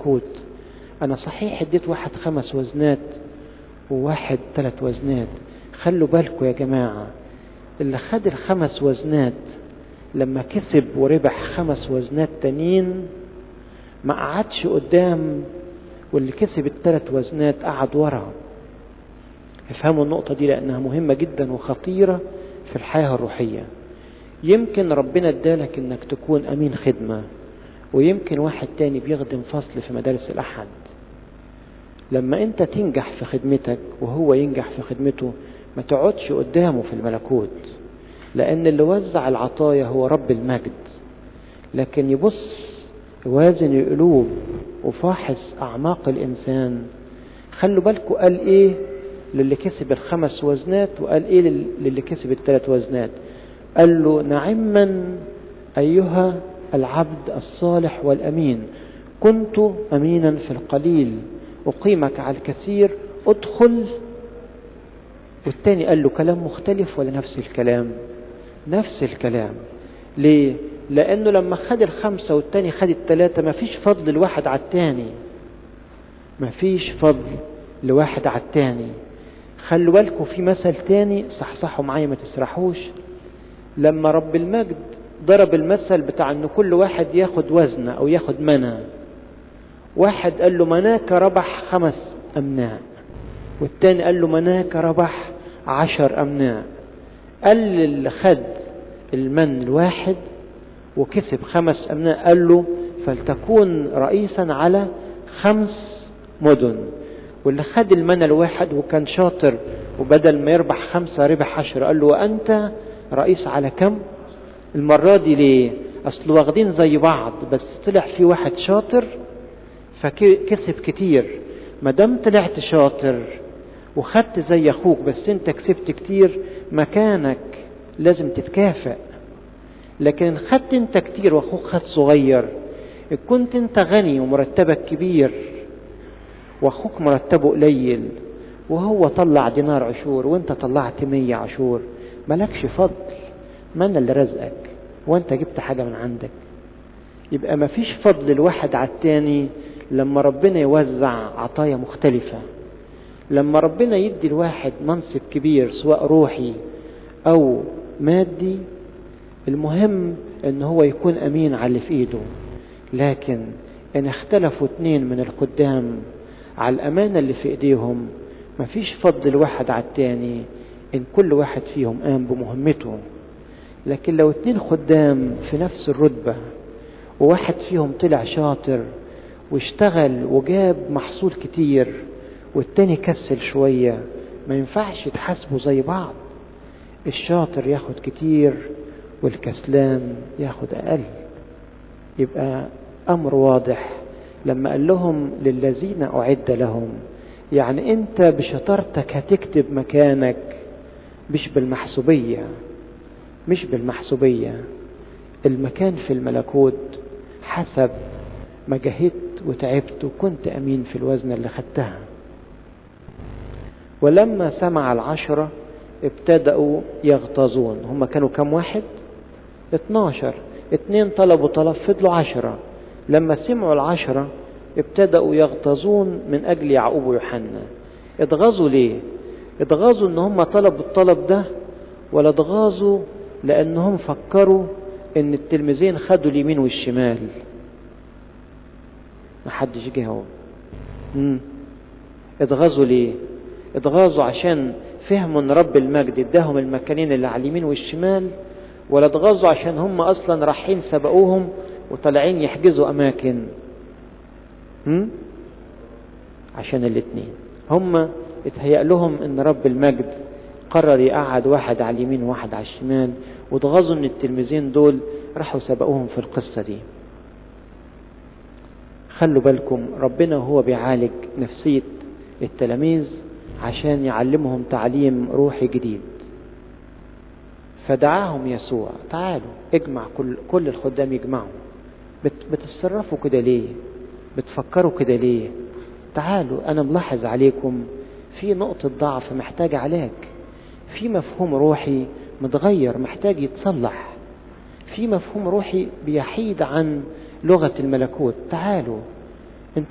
الملكوت أنا صحيح اديت واحد خمس وزنات وواحد ثلاث وزنات خلوا بالكم يا جماعة اللي خد الخمس وزنات لما كسب وربح خمس وزنات تانيين ما قعدش قدام واللي كسب الثلاث وزنات قعد ورا افهموا النقطة دي لأنها مهمة جدا وخطيرة في الحياة الروحية يمكن ربنا ادالك انك تكون امين خدمة ويمكن واحد تاني بيخدم فصل في مدارس الأحد لما انت تنجح في خدمتك وهو ينجح في خدمته ما تقعدش قدامه في الملكوت لأن اللي وزع العطايا هو رب المجد لكن يبص يوازن القلوب وفاحص أعماق الإنسان خلوا بالكم قال إيه للي كسب الخمس وزنات وقال إيه للي كسب الثلاث وزنات قال له نعما أيها العبد الصالح والأمين كنت أمينا في القليل أقيمك على الكثير ادخل والتاني قال له كلام مختلف ولا نفس الكلام نفس الكلام ليه لأنه لما خد الخمسة والتاني خد التلاتة ما فيش فضل الواحد على التاني ما فيش فضل لواحد على التاني خلوا بالكم في مثل تاني صحصحوا معايا ما تسرحوش لما رب المجد ضرب المثل بتاع ان كل واحد ياخد وزنة او ياخد منى واحد قال له مناك ربح خمس امناء والتاني قال له مناك ربح عشر امناء قال اللي خد المن الواحد وكسب خمس امناء قال له فلتكون رئيسا على خمس مدن واللي خد المنى الواحد وكان شاطر وبدل ما يربح خمسة ربح عشرة قال له وأنت رئيس على كم المرة دي ليه أصل واخدين زي بعض بس طلع في واحد شاطر فكسب كتير ما دام طلعت شاطر وخدت زي أخوك بس أنت كسبت كتير مكانك لازم تتكافئ لكن خدت أنت كتير وأخوك خد صغير كنت أنت غني ومرتبك كبير واخوك مرتبه قليل وهو طلع دينار عشور وانت طلعت مية عشور ملكش فضل من اللي رزقك وانت جبت حاجة من عندك يبقى مفيش فضل الواحد على التاني لما ربنا يوزع عطايا مختلفة لما ربنا يدي الواحد منصب كبير سواء روحي او مادي المهم ان هو يكون امين على اللي في ايده لكن ان اختلفوا اتنين من القدام على الأمانة اللي في إيديهم مفيش فضل الواحد على التاني إن كل واحد فيهم قام بمهمته لكن لو اتنين خدام في نفس الرتبة وواحد فيهم طلع شاطر واشتغل وجاب محصول كتير والتاني كسل شوية ما ينفعش يتحاسبوا زي بعض الشاطر ياخد كتير والكسلان ياخد أقل يبقى أمر واضح لما قال لهم للذين أعد لهم يعني أنت بشطارتك هتكتب مكانك مش بالمحسوبية مش بالمحسوبية المكان في الملكوت حسب ما جهدت وتعبت وكنت أمين في الوزن اللي خدتها ولما سمع العشرة ابتدأوا يغتاظون هم كانوا كم واحد اتناشر اتنين طلبوا طلب فضلوا عشرة لما سمعوا العشرة ابتدأوا يغتاظون من أجل يعقوب ويوحنا اتغاظوا ليه اتغاظوا ان هم طلبوا الطلب ده ولا اتغاظوا لانهم فكروا ان التلميذين خدوا اليمين والشمال محدش جاوب اتغاظوا ليه اتغاظوا عشان فهموا ان رب المجد اداهم المكانين اللي على اليمين والشمال ولا اتغاظوا عشان هم اصلا رايحين سبقوهم وطالعين يحجزوا اماكن هم؟ عشان الاثنين هم اتهيأ لهم ان رب المجد قرر يقعد واحد على اليمين وواحد على الشمال واتغاظوا ان التلميذين دول راحوا سبقوهم في القصة دي خلوا بالكم ربنا هو بيعالج نفسية التلاميذ عشان يعلمهم تعليم روحي جديد فدعاهم يسوع تعالوا اجمع كل, كل الخدام يجمعوا بت بتتصرفوا كده ليه بتفكروا كده ليه تعالوا انا ملاحظ عليكم في نقطة ضعف محتاج علاج في مفهوم روحي متغير محتاج يتصلح في مفهوم روحي بيحيد عن لغة الملكوت تعالوا